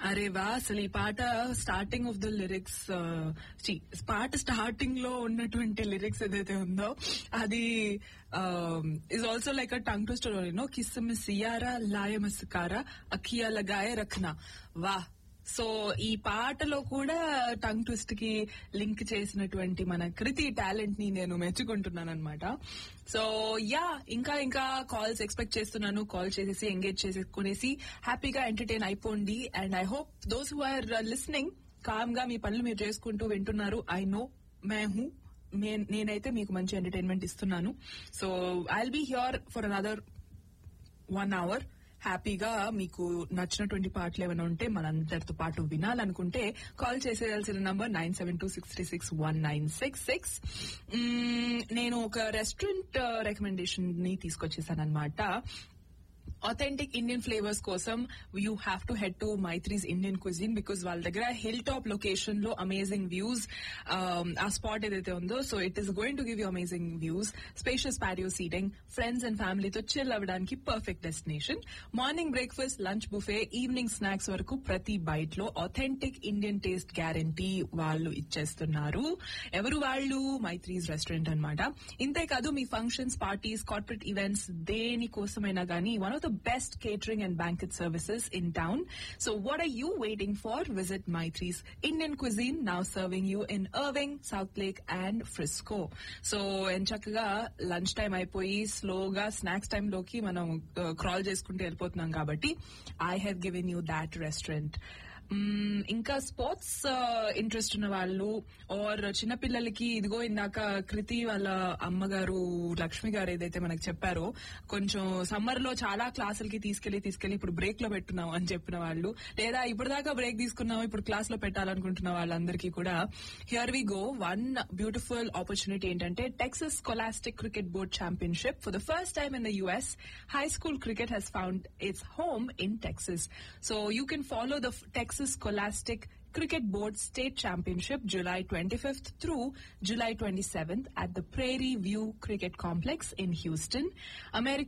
అరే వా అసలు ఈ పాట స్టార్టింగ్ ఆఫ్ ద లిరిక్స్ పాట స్టార్టింగ్ లో ఉన్నటువంటి లిరిక్స్ ఏదైతే ఉందో అది is also like a tongue to story నో కిస్మ సియారా లాయమస్కారా అఖియా లగాయ రఖనా వా సో ఈ పాటలో కూడా టంగ్ ట్విస్ట్ కి లింక్ చేసినటువంటి మన కృతి టాలెంట్ ని నేను మెచ్చుకుంటున్నాను అనమాట సో యా ఇంకా ఇంకా కాల్స్ ఎక్స్పెక్ట్ చేస్తున్నాను కాల్ చేసేసి ఎంగేజ్ చేసుకునేసి హ్యాపీగా ఎంటర్టైన్ అయిపోండి and I hope those who are listening calm గా మీ పనులు మీరు చేసుకుంటూ వింటున్నారు ఐ నో మే హూ నేనైతే మీకు మంచి ఎంటర్టైన్మెంట్ ఇస్తున్నాను so I'll be here for another one hour హ్యాపీగా మీకు నచ్చినటువంటి పాటలు ఏమైనా ఉంటే మనందరితో పాటు వినాలనుకుంటే కాల్ చేసేయాల్సిన number nine seven two six three six one nine six six నేను ఒక రెస్టారెంట్ రికమెండేషన్ ని తీసుకొచ్చేసాను అనమాట అథెంటిక్ ఇండియన్ ఫ్లేవర్స్ కోసం you have to head to Maitri's Indian cuisine because వాళ్ళ దగ్గర హిల్ టాప్ లొకేషన్ లో అమేజింగ్ వ్యూస్ ఆ స్పాట్ ఏదైతే ఉందో so it is going to give you amazing views spacious patio seating friends and ఫ్యామిలీతో chill అవ్వడానికి perfect destination morning breakfast lunch buffet evening snacks వరకు ప్రతి బైట్ లో అథెంటిక్ ఇండియన్ టేస్ట్ గ్యారంటీ వాళ్ళు ఇచ్చేస్తున్నారు ఎవరు వాళ్ళు మైత్రీస్ రెస్టారెంట్ అనమాట ఇంతేకాదు మీ ఫంక్షన్స్ పార్టీస్ కార్పొరేట్ ఈవెంట్స్ దేని కోసమైనా గానీ one of the best catering and banquet services in town. So what are you waiting for? Visit Maitri's Indian Cuisine, now serving you in Irving, South Lake and Frisco. So ఎంచక్కగా lunch time అయిపోయి స్లోగా snacks time లోకి మనం crawl చేసుకుంటూ వెళ్ళిపోతున్నాం కాబట్టి I have given you that restaurant ఇంకా sports interest ఉన్న వాళ్ళు ఆర్ చిన్నపిల్లలకి ఇదిగో ఇందాక కృతి వాళ్ళ అమ్మగారు లక్ష్మి గారు ఏదైతే మనకు చెప్పారో కొంచెం సమ్మర్ లో చాలా క్లాసులకి తీసుకెళ్లి తీసుకెళ్లి ఇప్పుడు బ్రేక్ లో పెట్టున్నాం అని చెప్పిన వాళ్ళు లేదా ఇప్పుడు దాకా బ్రేక్ తీసుకున్నాం ఇప్పుడు క్లాస్ లో పెట్టాలనుకుంటున్న వాళ్ళందరికీ కూడా here we go one beautiful opportunity ఏంటంటే Texas Scholastic cricket board championship for the first time in the US high school cricket has found its home in Texas so you can follow the Texas Scholastic Cricket Board State Championship July 25th through July 27th at the Prairie View Cricket Complex in Houston. American